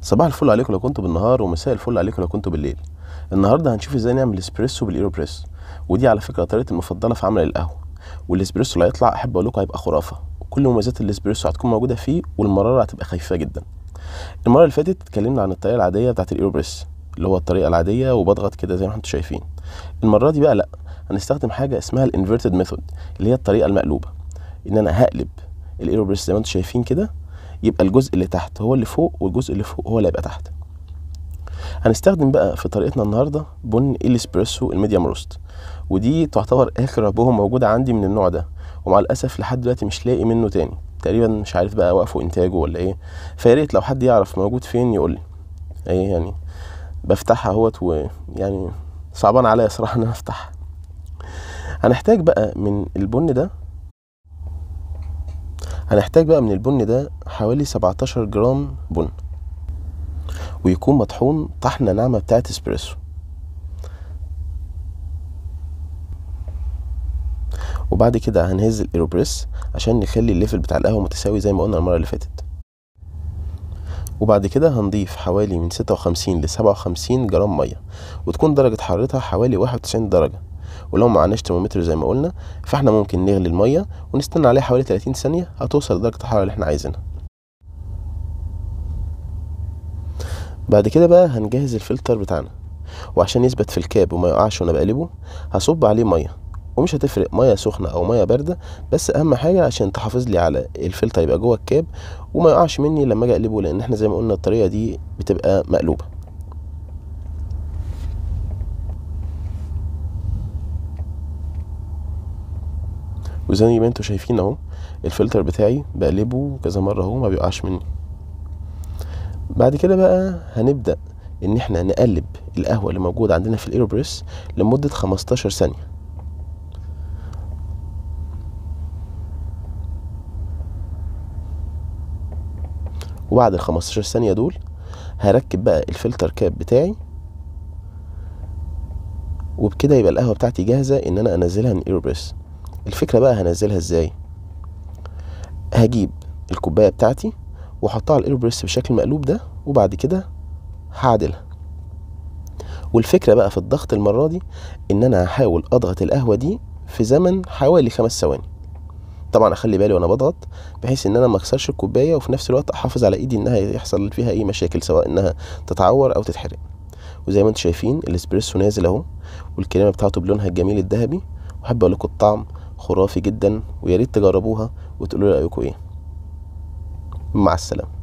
صباح الفل عليكم لو كنتوا بالنهار ومساء الفل عليكم لو كنتوا بالليل النهارده هنشوف ازاي نعمل اسبريسو بالايروبريس ودي على فكره طريقتي المفضله في عمل القهوه والاسبريسو اللي هيطلع احب اقول لكم هيبقى خرافه وكل مميزات الاسبريسو هتكون موجوده فيه والمراره هتبقى خفيفه جدا المره اللي فاتت اتكلمنا عن الطريقه العاديه بتاعت الايروبريس اللي هو الطريقه العاديه وبضغط كده زي ما انتم شايفين المره دي بقى لا هنستخدم حاجه اسمها الانفيرتد ميثود اللي هي الطريقه المقلوبه ان انا هقلب الايروبريس زي ما انتم شايفين كده يبقى الجزء اللي تحت هو اللي فوق والجزء اللي فوق هو اللي هيبقى تحت هنستخدم بقى في طريقتنا النهارده بن الاسبريسو الميديوم روست ودي تعتبر اخر عبوه موجوده عندي من النوع ده ومع الاسف لحد دلوقتي مش لاقي منه تاني تقريبا مش عارف بقى وقفوا انتاجه ولا ايه فيا ريت لو حد يعرف موجود فين يقول لي ايه يعني بفتحها اهوت ويعني صعبان عليا صراحه ان انا افتحها هنحتاج بقى من البن ده هنحتاج بقى من البن ده حوالي 17 جرام بن ويكون مطحون طحنة ناعمة بتاعة اسبريسو وبعد كده هنهز الايروبريس عشان نخلي الليفل بتاع القهوة متساوي زي ما قلنا المرة اللي فاتت وبعد كده هنضيف حوالي من ستة وخمسين لسبعة وخمسين جرام مية وتكون درجة حرارتها حوالي واحد وتسعين درجة ولو معناش ترمومتر زي ما قلنا فاحنا ممكن نغلي المية ونستنى عليها حوالي 30 ثانية هتوصل لدرجة الحرارة اللي احنا عايزينها بعد كده بقى هنجهز الفلتر بتاعنا وعشان يثبت في الكاب وما يقعش وانا بقلبه هصب عليه ميه ومش هتفرق ميه سخنه او ميه بارده بس اهم حاجه عشان تحافظ لي على الفلتر يبقى جوه الكاب وما يقعش مني لما اجي اقلبه لان احنا زي ما قلنا الطريقه دي بتبقى مقلوبه وزي ما انتوا شايفين اهو الفلتر بتاعي بقلبه كذا مره اهو ما بيقعش مني بعد كده بقى هنبدا ان احنا نقلب القهوه اللي موجوده عندنا في الايروبريس لمده 15 ثانيه وبعد ال 15 ثانيه دول هركب بقى الفلتر كاب بتاعي وبكده يبقى القهوه بتاعتي جاهزه ان انا انزلها من الايروبريس الفكره بقى هنزلها ازاي هجيب الكوبايه بتاعتي واحطها على الايروبريس بشكل مقلوب ده وبعد كده هعدلها والفكره بقى في الضغط المره دي ان انا هحاول اضغط القهوه دي في زمن حوالي خمس ثواني طبعا اخلي بالي وانا بضغط بحيث ان انا ما اكسرش الكوبايه وفي نفس الوقت احافظ على ايدي انها يحصل فيها اي مشاكل سواء انها تتعور او تتحرق وزي ما انتم شايفين الاسبريسو نازل اهو والكريمه بتاعته بلونها الجميل الذهبي واحب اقول لكم الطعم خرافي جدا ويا ريت تجربوها وتقولوا لي رايكم ايه مع السلامه